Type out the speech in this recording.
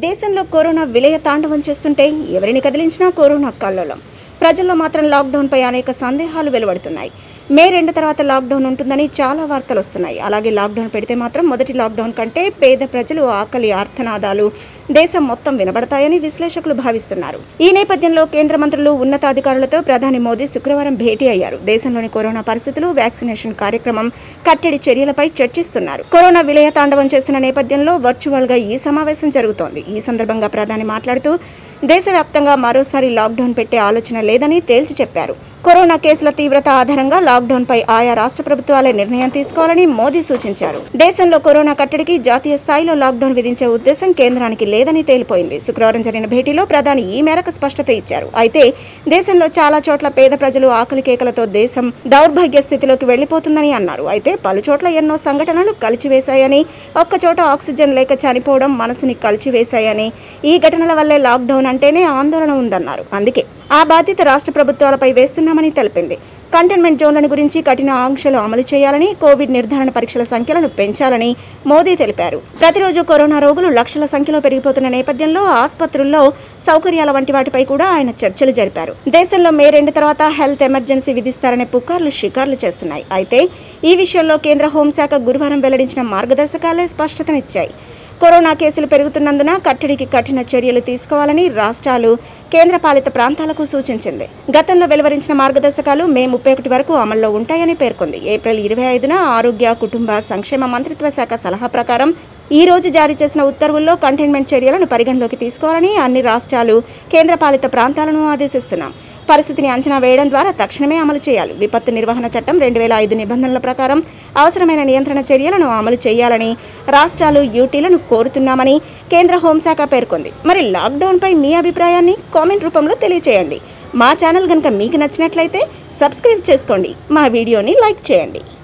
దేశంలో కరోనా విలయ తాండవం చేస్తుంటే ఎవరిని కదిలించినా కరోనా కల్లోలం ప్రజల్లో మాత్రం లాక్డౌన్పై అనేక సందేహాలు వెలువడుతున్నాయి మే రెండు తర్వాత లాక్డౌన్ ఉంటుందని చాలా వార్తలు వస్తున్నాయి అలాగే లాక్డౌన్ పెడితే మాత్రం మొదటి లాక్డౌన్ కంటే పేద ప్రజలు ఆకలి ఆర్తనాదాలు దేశం మొత్తం వినబడతాయని విశ్లేషకులు భావిస్తున్నారు ఈ నేపథ్యంలో కేంద్ర మంత్రులు ఉన్నతాధికారులతో ప్రధాని మోదీ శుక్రవారం భేటీ అయ్యారు దేశంలోని కరోనా పరిస్థితులు వ్యాక్సినేషన్ కార్యక్రమం కట్టడి చర్యలపై చర్చిస్తున్నారు కరోనా విలయ తాండవం చేస్తున్న నేపథ్యంలో వర్చువల్ గా ఈ సమావేశం జరుగుతోంది ఈ సందర్భంగా ప్రధాని మాట్లాడుతూ దేశవ్యాప్తంగా మరోసారి లాక్డౌన్ పెట్టే ఆలోచన లేదని తేల్చి చెప్పారు కరోనా కేసుల తీవ్రత ఆధారంగా లాక్డౌన్ పై ఆయా రాష్ట్ర ప్రభుత్వాలే నిర్ణయం తీసుకోవాలని మోదీ సూచించారు దేశంలో కరోనా కట్టడికి జాతీయ స్థాయిలో లాక్డౌన్ విధించే ఉద్దేశం కేంద్రానికి లేదని తేలిపోయింది శుక్రవారం జరిగిన భేటీలో ప్రధాని ఈ మేరకు స్పష్టత ఇచ్చారు అయితే దేశంలో చాలా చోట్ల పేద ప్రజలు ఆకలి కేకలతో దేశం దౌర్భాగ్య స్థితిలోకి వెళ్లిపోతుందని అన్నారు అయితే పలు చోట్ల ఎన్నో సంఘటనలు కలిచివేశాయని ఒక్కచోట ఆక్సిజన్ లేక చనిపోవడం మనసుని కలిచివేశాయని ఈ ఘటనల వల్లే లాక్డౌన్ అంటేనే ఆందోళన ఉందన్నారు అందుకే ఆ బాధ్యత రాష్ట్ర ప్రభుత్వాలపై వేస్తున్నామని తెలిపింది కంటైన్మెంట్ జోన్లను గురించి కఠిన ఆంక్షలు అమలు చేయాలని కోవిడ్ నిర్ధారణ పరీక్షల సంఖ్యలను పెంచాలని మోదీ తెలిపారు ప్రతిరోజు కరోనా రోగులు లక్షల సంఖ్యలో పెరిగిపోతున్న నేపథ్యంలో ఆసుపత్రుల్లో సౌకర్యాల వంటి వాటిపై కూడా ఆయన చర్చలు జరిపారు దేశంలో మే రెండు తర్వాత హెల్త్ ఎమర్జెన్సీ విధిస్తారనే పుకార్లు షికార్లు చేస్తున్నాయి అయితే ఈ విషయంలో కేంద్ర హోంశాఖ గురువారం వెల్లడించిన మార్గదర్శకాలే స్పష్టతనిచ్చాయి కరోనా కేసులు పెరుగుతున్నందున కట్టడికి కఠిన చర్యలు తీసుకోవాలని రాష్ట్రాలు కేంద్రపాలిత ప్రాంతాలకు సూచించింది గతంలో వెలువరించిన మార్గదర్శకాలు మే ముప్పై ఒకటి వరకు అమల్లో ఉంటాయని పేర్కొంది ఏప్రిల్ ఇరవై ఐదున ఆరోగ్య కుటుంబ సంక్షేమ మంత్రిత్వ శాఖ సలహా ప్రకారం ఈ రోజు జారీ చేసిన ఉత్తర్వుల్లో కంటైన్మెంట్ చర్యలను పరిగణలోకి తీసుకోవాలని అన్ని రాష్ట్రాలు కేంద్రపాలిత ప్రాంతాలను ఆదేశిస్తున్నాం పరిస్థితిని అంచనా వేయడం ద్వారా తక్షణమే అమలు చేయాలి విపత్తు నిర్వహణ చట్టం రెండు వేల ఐదు నిబంధనల ప్రకారం అవసరమైన నియంత్రణ చర్యలను అమలు చేయాలని రాష్ట్రాలు యూటీలను కోరుతున్నామని కేంద్ర హోంశాఖ పేర్కొంది మరి లాక్డౌన్పై మీ అభిప్రాయాన్ని కామెంట్ రూపంలో తెలియచేయండి మా ఛానల్ కనుక మీకు నచ్చినట్లయితే సబ్స్క్రైబ్ చేసుకోండి మా వీడియోని లైక్ చేయండి